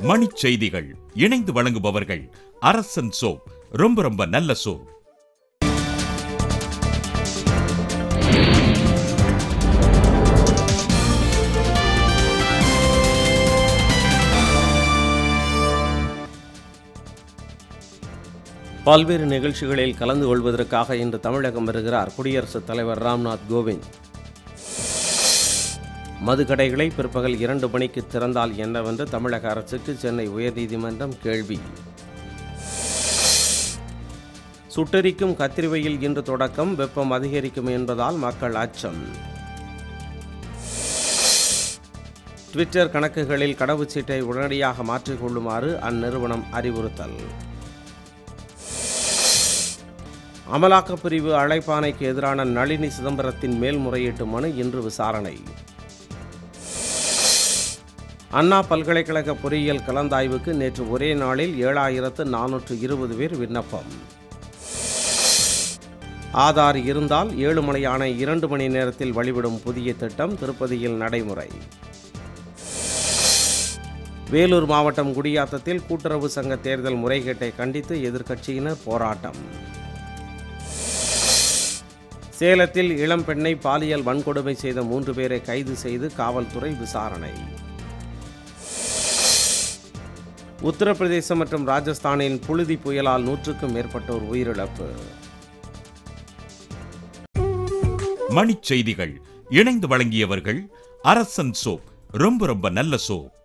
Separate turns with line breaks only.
மணிச் செய்திகள் இணைந்து வழங்குபவர்கள் அரசன் சோப் ரொம்ப ரொம்ப நல்ல சோப்
பல்வேறு நிகழ்ச்சிகளில் கலந்து கொள்வதற்காக இன்று தமிழகம் வருகிறார் குடியரசுத் தலைவர் ராம்நாத் கோவிந்த் மதுக்கடைகளை பிற்பகல் இரண்டு மணிக்கு திறந்தால் என்னவென்று தமிழக அரசுக்கு சென்னை உயர்நீதிமன்றம் கேள்வி சுட்டெரிக்கும் கத்திரிவையில் இன்று தொடக்கம் வெப்பம் அதிகரிக்கும் என்பதால் மக்கள் அச்சம் ட்விட்டர் கணக்குகளில் கடவுச்சீட்டை உடனடியாக மாற்றிக்கொள்ளுமாறு அந்நிறுவனம் அறிவுறுத்தல் அமலாக்கப் பிரிவு அழைப்பாணைக்கு எதிரான நளினி சிதம்பரத்தின் மேல்முறையீட்டு மனு இன்று விசாரணை அண்ணா பல்கலைக்கழக பொறியியல் கலந்தாய்வுக்கு நேற்று ஒரே நாளில் ஏழாயிரத்து நானூற்று இருபது பேர் விண்ணப்பம் ஆதார் இருந்தால் ஏழு மணி யானை இரண்டு மணி நேரத்தில் வழிவிடும் புதிய திட்டம் திருப்பதியில் நடைமுறை வேலூர் மாவட்டம் குடியாத்தத்தில் கூட்டுறவு சங்க தேர்தல் முறைகேட்டை கண்டித்து எதிர்க்கட்சியினர் போராட்டம் சேலத்தில் இளம் பெண்ணை பாலியல் வன்கொடுமை செய்த மூன்று பேரை கைது செய்து காவல்துறை விசாரணை உத்தரப்பிரதேசம் மற்றும் ராஜஸ்தானின் புழுதி புயலால் நூற்றுக்கும் மேற்பட்டோர் உயிரிழப்பு
மணிச் செய்திகள் இணைந்து வழங்கியவர்கள் அரசன் சோப் ரொம்ப ரொம்ப நல்ல சோப்